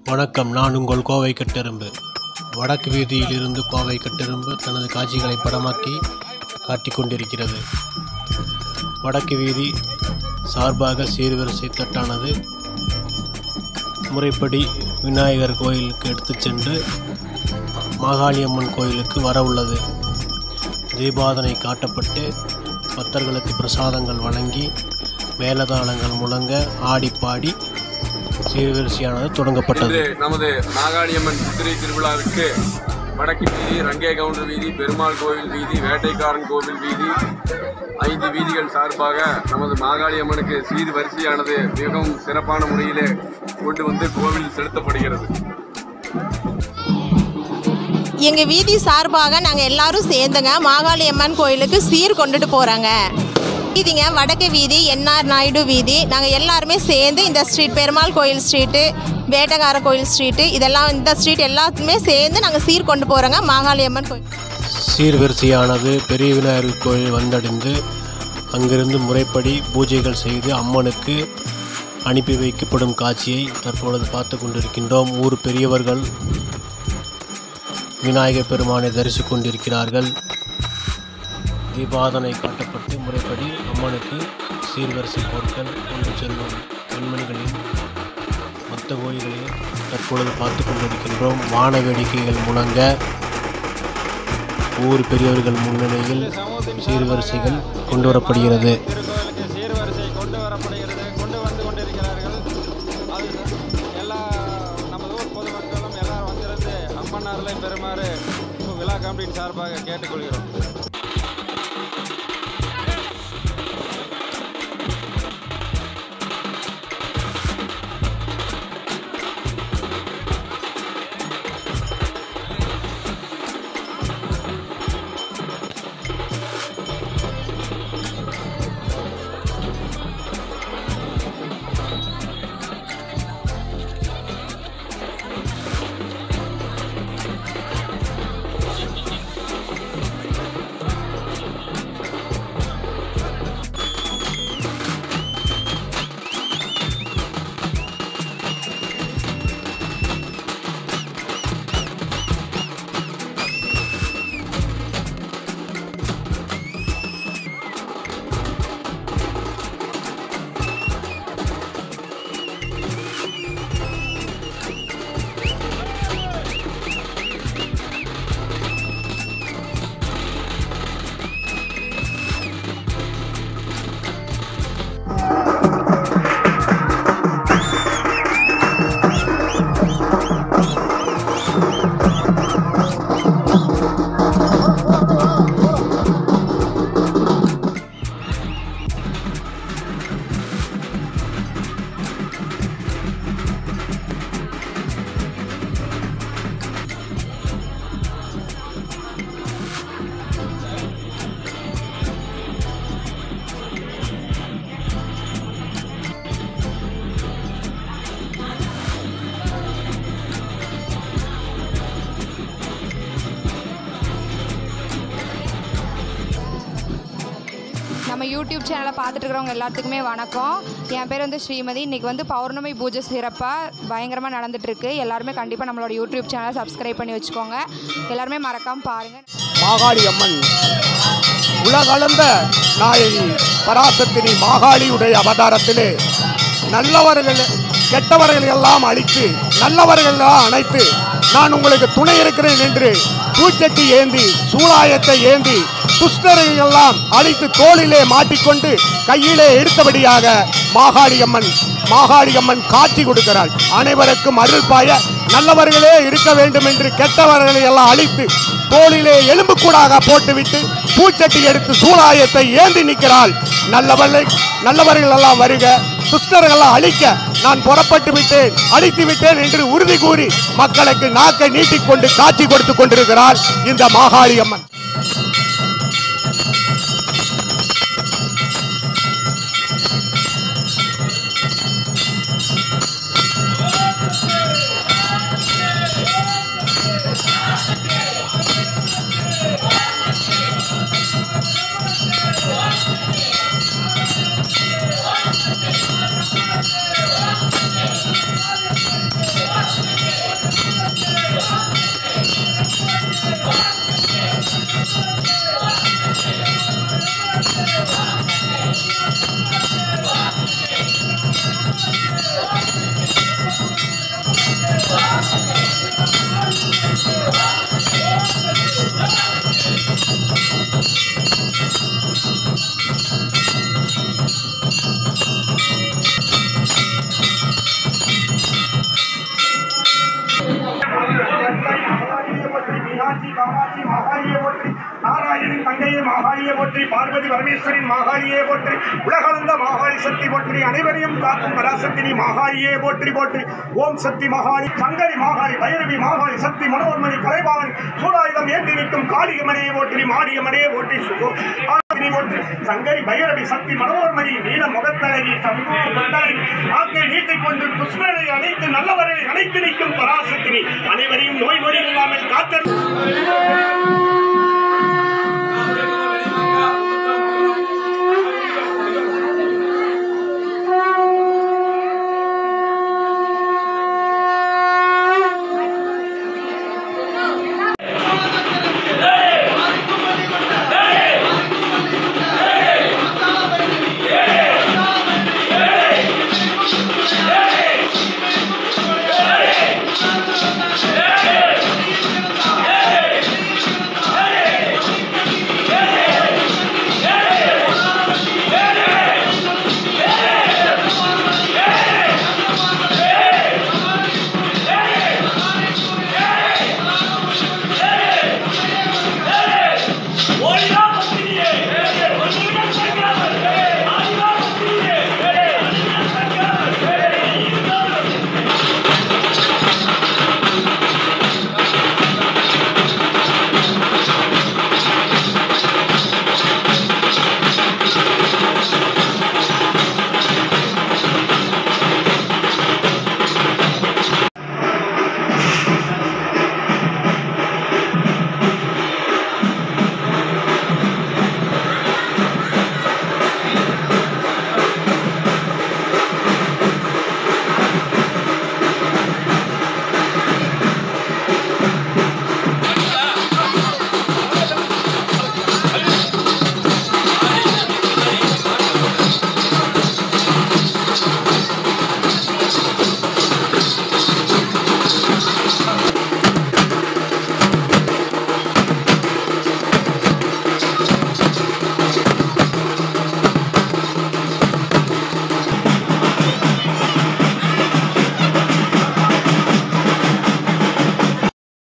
வணக்கம் நான் உங்கள் கோவை கட்டெரும்பு வடக்கு வீதியில் இருந்து கோவை கட்டெரும்பு தனது காட்சிகளை படமாக்கி காட்டிக் கொண்டிருக்கிறது வடக்கு வீதி சார்பாக சீர்வரிசை தட்டானது முறைப்படி விநாயகர் கோயிலுக்கு எடுத்துச் சென்று மாகாளியம்மன் கோயிலுக்கு வர உள்ளது தீபாதனை காட்டப்பட்டு பக்தர்களுக்கு பிரசாதங்கள் வழங்கி மேலதாளங்கள் முழங்க ஆடி பாடி சீர்வரிசையானது தொடங்கப்பட்டது இன்று நமது மாகாளியம்மன் சித்திரை திருவிழாவிற்கு வடக்கு வீதி ரங்கே கவுண்டர் வீதி பெருமாள் கோவில் வீதி வேட்டைக்காரன் கோவில் வீதி ஐந்து வீதிகள் சார்பாக நமது மாகாளியம்மனுக்கு சீர் வரிசையானது மிகவும் சிறப்பான முறையிலே கொண்டு வந்து கோவில் செலுத்தப்படுகிறது எங்கள் வீதி சார்பாக நாங்கள் எல்லாரும் சேர்ந்துங்க மாகாளி அம்மன் கோயிலுக்கு சீர் கொண்டுட்டு போகிறாங்க வீதிங்க வடக்கு வீதி என்ஆர் நாயுடு வீதி நாங்கள் எல்லாருமே சேர்ந்து இந்த ஸ்ட்ரீட் பெருமாள் கோயில் ஸ்ட்ரீட்டு வேட்டக்கார கோயில் ஸ்ட்ரீட்டு இதெல்லாம் இந்த ஸ்ட்ரீட் எல்லாத்துமே சேர்ந்து நாங்கள் சீர் கொண்டு போகிறோங்க மாகாளி அம்மன் கோயில் சீர்வரிசையானது பெரிய விநாயகர் கோயில் வந்தடைந்து அங்கிருந்து முறைப்படி பூஜைகள் செய்து அம்மனுக்கு அனுப்பி வைக்கப்படும் காட்சியை தற்பொழுது பார்த்து கொண்டிருக்கின்றோம் ஊர் பெரியவர்கள் விநாயகர் பெருமானை தரிசித்து கொண்டிருக்கிறார்கள் தீபாதனை காட்டப்பட்டு முறைப்படி அம்மனுக்கு சீர்வரிசை பொருட்கள் கொண்டு செல்லும் பெண்மணிகளின் மொத்த கோயில்களையும் தற்பொழுது பார்த்து கொண்டிருக்கின்றோம் வான வேடிக்கைகள் முழங்க ஊர் பெரியவர்கள் முன்னிலையில் சீர்வரிசைகள் கொண்டு வரப்படுகிறது திருக்கோயிலுக்கு சீர்வரிசை கொண்டு வரப்படுகிறது கொண்டு வந்து கொண்டிருக்கிறார்கள் அது எல்லா நமது ஊர் பொதுமக்களும் எல்லாரும் வந்திருந்து அம்மன்னார்களை பெறுமாறு விழா கமிட்டியின் சார்பாக கேட்டுக்கொள்கிறோம் நம்ம யூடியூப் சேனலை பார்த்துட்டு இருக்கிறவங்க எல்லாத்துக்குமே வணக்கம் என் பேர் வந்து ஸ்ரீமதி இன்றைக்கி வந்து பௌர்ணமி பூஜை சிறப்பாக பயங்கரமாக நடந்துட்டுருக்கு எல்லாருமே கண்டிப்பாக நம்மளோட யூடியூப் சேனலை சப்ஸ்கிரைப் பண்ணி வச்சுக்கோங்க எல்லாருமே மறக்காமல் பாருங்கள் மாகாளி அம்மன் உலகளந்த நாயகி பராசத்தினி மாகாளியுடைய அவதாரத்திலே நல்லவர்கள் கெட்டவர்கள் எல்லாம் அழித்து நல்லவர்கள் எல்லாம் அணைத்து நான் உங்களுக்கு துணை இருக்கிறேன் என்று பூச்சட்டி ஏந்தி சூலாயத்தை ஏந்தி துஷ்டர்கள் எல்லாம் அழித்து தோளிலே மாட்டிக்கொண்டு கையிலே எடுத்தபடியாக மாகாளியம்மன் மாகாளியம்மன் காட்சி கொடுக்கிறாள் அனைவருக்கும் அருள் பாய நல்லவர்களே இருக்க வேண்டும் என்று கெட்டவர்களை எல்லாம் அழித்து தோளிலே எலும்பு கூடாக போட்டுவிட்டு பூச்சட்டி எடுத்து சூலாயத்தை ஏந்தி நிற்கிறாள் நல்லவர்கள் நல்லவர்கள் எல்லாம் வருக துஷ்டர்கள் எல்லாம் அழிக்க நான் புறப்பட்டு விட்டேன் அழித்து விட்டேன் என்று உறுதி கூறி மக்களுக்கு நாக்கை நீட்டிக்கொண்டு காட்சி கொடுத்து கொண்டிருக்கிறார் இந்த மாகாளி அம்மன் Thank காமாட்சி மாகாளியே போற்றி நாராயணின் தங்கையே மாகாளியே போற்றி பார்வதி பரமேஸ்வரின் மாகாளியே போற்றி உலகளந்த மாகாளி சக்தி போற்றி அனைவரையும் காக்கும் பராசக்தினி மாகாளியே போற்றி போற்றி ஓம் சக்தி மாகாளி சங்கரி மாகாளி பைரவி மாகாளி சக்தி மனோன்மணி கலைபாவனி சூடாயுதம் ஏற்றி நிற்கும் காளியம்மனையே போற்றி மாரியம்மனையே போற்றி சுகோ ஆதினி போற்றி சங்கரி பைரவி சக்தி மனோன்மணி நீல முகத்தழகி சம்பூ கொண்டழகி ஆக்கை நீட்டிக் கொண்டு புஷ்பனை அனைத்து நல்லவரை அனைத்து நிற்கும் பராசக்தினி அனைவரையும் நோய் நொடி இல்லாமல் காத்தல்